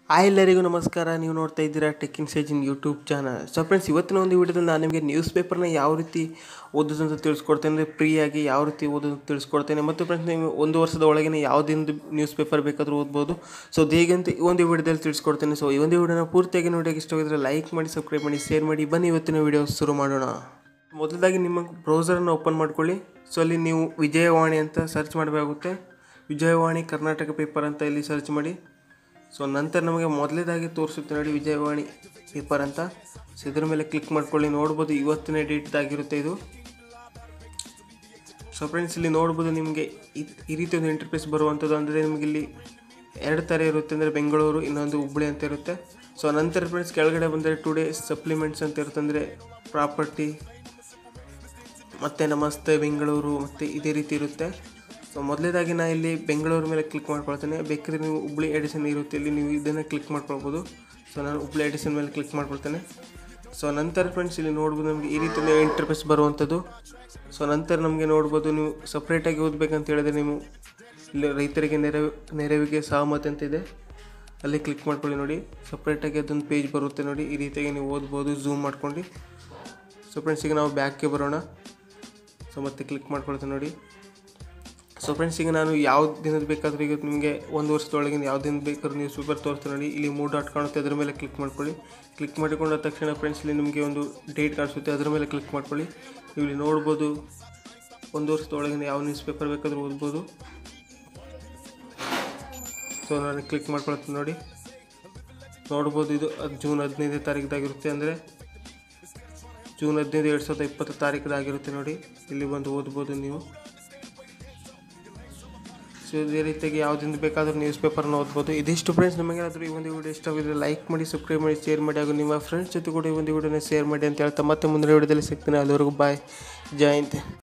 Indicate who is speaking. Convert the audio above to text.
Speaker 1: hi ಎಲ್ಲರಿಗೂ ನಮಸ್ಕಾರ ನೀವು ನೋಡ್ತಾ ಇದ್ದೀರಾ ಟೆಕ್ಕಿಂಗ್ ಸೇಜಿನ್ ಯೂಟ್ಯೂಬ್ ಚಾನಲ್ ಸೊ ಫ್ರೆಂಡ್ಸ್ ಇವತ್ತಿನ ಒಂದು ವಿಡಿಯೋದಲ್ಲಿ ನಾನು ನಿಮಗೆ ನ್ಯೂಸ್ ಪೇಪರ್ನ ಯಾವ ರೀತಿ ಓದೋದು ಅಂತ ತಿಳಿಸ್ಕೊಡ್ತೇನೆ ಅಂದರೆ ಫ್ರೀಯಾಗಿ ಯಾವ ರೀತಿ ಓದೋದು ಅಂತ ತಿಳಿಸ್ಕೊಡ್ತೇನೆ ಮತ್ತು ಫ್ರೆಂಡ್ಸ್ ನೀವು ಒಂದು ವರ್ಷದ ಒಳಗಿನ ಯಾವುದೊಂದು ನ್ಯೂಸ್ ಪೇಪರ್ ಬೇಕಾದರೂ ಓದ್ಬೋದು ಸೊ ಅದು ಹೇಗಂತ ಈ ಒಂದು ವಿಡಿಯೋದಲ್ಲಿ ತಿಳಿಸ್ಕೊಡ್ತೇನೆ ಸೊ ಈ ಒಂದು ವಿಡಿಯೋನ ಪೂರ್ತಿಯಾಗಿ ನೋಡೋಕೆ ಇಷ್ಟವಾಗಿದ್ದರೆ ಲೈಕ್ ಮಾಡಿ ಸಬ್ಸ್ಕ್ರೈಬ್ ಮಾಡಿ ಶೇರ್ ಮಾಡಿ ಬನ್ನಿ ಇವತ್ತಿನ ವಿಡಿಯೋ ಶುರು ಮಾಡೋಣ ಮೊದಲಾಗಿ ನಿಮ್ಮ ಬ್ರೌಸರನ್ನು ಓಪನ್ ಮಾಡ್ಕೊಳ್ಳಿ ಸೊ ಅಲ್ಲಿ ನೀವು ವಿಜಯವಾಣಿ ಅಂತ ಸರ್ಚ್ ಮಾಡಬೇಕಾಗುತ್ತೆ ವಿಜಯವಾಣಿ ಕರ್ನಾಟಕ ಪೇಪರ್ ಅಂತ ಇಲ್ಲಿ ಸರ್ಚ್ ಮಾಡಿ ಸೊ ನಂತರ ನಮಗೆ ಮೊದಲೇದಾಗಿ ತೋರಿಸುತ್ತೆ ನೋಡಿ ವಿಜಯವಾಣಿ ಪೇಪರ್ ಅಂತ ಸೊ ಇದ್ರ ಮೇಲೆ ಕ್ಲಿಕ್ ಮಾಡ್ಕೊಳ್ಳಿ ನೋಡ್ಬೋದು ಇವತ್ತಿನ ಡೇಟ್ದಾಗಿರುತ್ತೆ ಇದು ಸೊ ಫ್ರೆಂಡ್ಸ್ ಇಲ್ಲಿ ನೋಡ್ಬೋದು ನಿಮಗೆ ಈ ಈ ರೀತಿ ಒಂದು ಇಂಟರ್ಫೇಸ್ ಬರುವಂಥದ್ದು ಅಂದರೆ ನಿಮಗೆ ಇಲ್ಲಿ ಎರಡು ಥರ ಇರುತ್ತೆ ಅಂದರೆ ಬೆಂಗಳೂರು ಇನ್ನೊಂದು ಹುಬ್ಬಳ್ಳಿ ಅಂತ ಇರುತ್ತೆ ಸೊ ನಂತರ ಫ್ರೆಂಡ್ಸ್ ಕೆಳಗಡೆ ಬಂದರೆ ಟುಡೇ ಸಪ್ಲಿಮೆಂಟ್ಸ್ ಅಂತ ಇರುತ್ತೆ ಅಂದರೆ ಪ್ರಾಪರ್ಟಿ ಮತ್ತು ನಮಸ್ತೆ ಬೆಂಗಳೂರು ಮತ್ತು ಇದೇ ರೀತಿ ಇರುತ್ತೆ ಸೊ ಮೊದಲೇದಾಗಿ ನಾನು ಇಲ್ಲಿ ಬೆಂಗಳೂರು ಮೇಲೆ ಕ್ಲಿಕ್ ಮಾಡ್ಕೊಳ್ತೇನೆ ಬೇಕಾದ್ರೆ ನೀವು ಹುಬ್ಳಿ ಎಡಿಷನ್ ಇರುತ್ತೆ ಇಲ್ಲಿ ನೀವು ಇದನ್ನು ಕ್ಲಿಕ್ ಮಾಡ್ಕೊಳ್ಬೋದು ಸೊ ನಾನು ಹುಬ್ಳಿ ಎಡಿಷನ್ ಮೇಲೆ ಕ್ಲಿಕ್ ಮಾಡ್ಕೊಳ್ತೇನೆ ಸೊ ನಂತರ ಫ್ರೆಂಡ್ಸ್ ಇಲ್ಲಿ ನೋಡ್ಬೋದು ನಮಗೆ ಈ ರೀತಿ ಇಂಟರ್ಫೇಸ್ ಬರುವಂಥದ್ದು ಸೊ ನಂತರ ನಮಗೆ ನೋಡ್ಬೋದು ನೀವು ಸಪ್ರೇಟಾಗಿ ಓದಬೇಕಂತ ಹೇಳಿದ್ರೆ ನೀವು ಇಲ್ಲಿ ರೈತರಿಗೆ ನೆರವು ನೆರವಿಗೆ ಸಹಮತಿ ಅಂತ ಇದೆ ಅಲ್ಲಿ ಕ್ಲಿಕ್ ಮಾಡ್ಕೊಳ್ಳಿ ನೋಡಿ ಸಪ್ರೇಟಾಗಿ ಅದೊಂದು ಪೇಜ್ ಬರುತ್ತೆ ನೋಡಿ ಈ ರೀತಿಯಾಗಿ ನೀವು ಓದ್ಬೋದು ಝೂಮ್ ಮಾಡ್ಕೊಂಡು ಸೊ ಫ್ರೆಂಡ್ಸ್ ಈಗ ನಾವು ಬ್ಯಾಕ್ಗೆ ಬರೋಣ ಸೊ ಮತ್ತೆ ಕ್ಲಿಕ್ ಮಾಡ್ಕೊಳ್ತೇನೆ ನೋಡಿ ಸೊ ಫ್ರೆಂಡ್ಸ್ ಈಗ ನಾನು ಯಾವ ದಿನದ ಬೇಕಾದರೂ ಈಗ ನಿಮಗೆ ಒಂದು ವರ್ಷದೊಳಗಿನ ಯಾವ ದಿನ ಬೇಕಾದ್ರೂ ನ್ಯೂಸ್ ಪೇಪರ್ ತೋರಿಸ್ತೀನಿ ನೋಡಿ ಇಲ್ಲಿ ಮೂರು ಡಾಟ್ ಕಾಣುತ್ತೆ ಅದರ ಮೇಲೆ ಕ್ಲಿಕ್ ಮಾಡ್ಕೊಳ್ಳಿ ಕ್ಲಿಕ್ ಮಾಡಿಕೊಂಡ ತಕ್ಷಣ ಫ್ರೆಂಡ್ಸ್ ಇಲ್ಲಿ ನಿಮಗೆ ಒಂದು ಡೇಟ್ ಕಾಣಿಸುತ್ತೆ ಅದರ ಮೇಲೆ ಕ್ಲಿಕ್ ಮಾಡ್ಕೊಳ್ಳಿ ನೀವು ಇಲ್ಲಿ ನೋಡ್ಬೋದು ಒಂದು ವರ್ಷದೊಳಗಿನ ಯಾವ ನ್ಯೂಸ್ ಪೇಪರ್ ಬೇಕಾದರೂ ಓದ್ಬೋದು ಸೊ ನಾನು ಕ್ಲಿಕ್ ಮಾಡ್ಕೊಳ್ತೀನಿ ನೋಡಿ ನೋಡ್ಬೋದು ಇದು ಅದು ಜೂನ್ ಹದಿನೈದನೇ ತಾರೀಕಿದಾಗಿರುತ್ತೆ ಅಂದರೆ ಜೂನ್ ಹದಿನೈದು ಎರಡು ಸಾವಿರದ ಇಪ್ಪತ್ತು ತಾರೀಕಿದಾಗಿರುತ್ತೆ ನೋಡಿ ಇಲ್ಲಿ ಬಂದು ಓದ್ಬೋದು ನೀವು ಸೊ ಇದೇ ರೀತಿಯಾಗಿ ಯಾವುದಿಂದ ಬೇಕಾದರೂ ನ್ಯೂಸ್ ಪೇಪರ್ನ ಓದ್ಬೋದು ಇದಿಷ್ಟು ಫ್ರೆಂಡ್ಸ್ ನಿಮಗೇನಾದರೂ ಈ ಒಂದು ವಿಡಿಯೋ ಇಷ್ಟವಾಗಿದ್ದರೆ ಲೈಕ್ ಮಾಡಿ ಸಬ್ಸ್ಕ್ರೈಬ್ ಮಾಡಿ ಶೇರ್ ಮಾಡಿ ಹಾಗೂ ನಿಮ್ಮ ಫ್ರೆಂಡ್ಸ್ ಜೊತೆ ಕೂಡ ಈ ಒಂದು ವಿಡಿಯೋನ ಶೇರ್ ಮಾಡಿ ಅಂತ ಹೇಳ್ತಾ ಮತ್ತೆ ಮುಂದಿನ ವಿಡಿಯೋದಲ್ಲಿ ಸಿಗ್ತೀನಿ ಅಲ್ಲಿವರೆಗೂ ಬಾಯ್ ಜೈ ಹಿಂದ್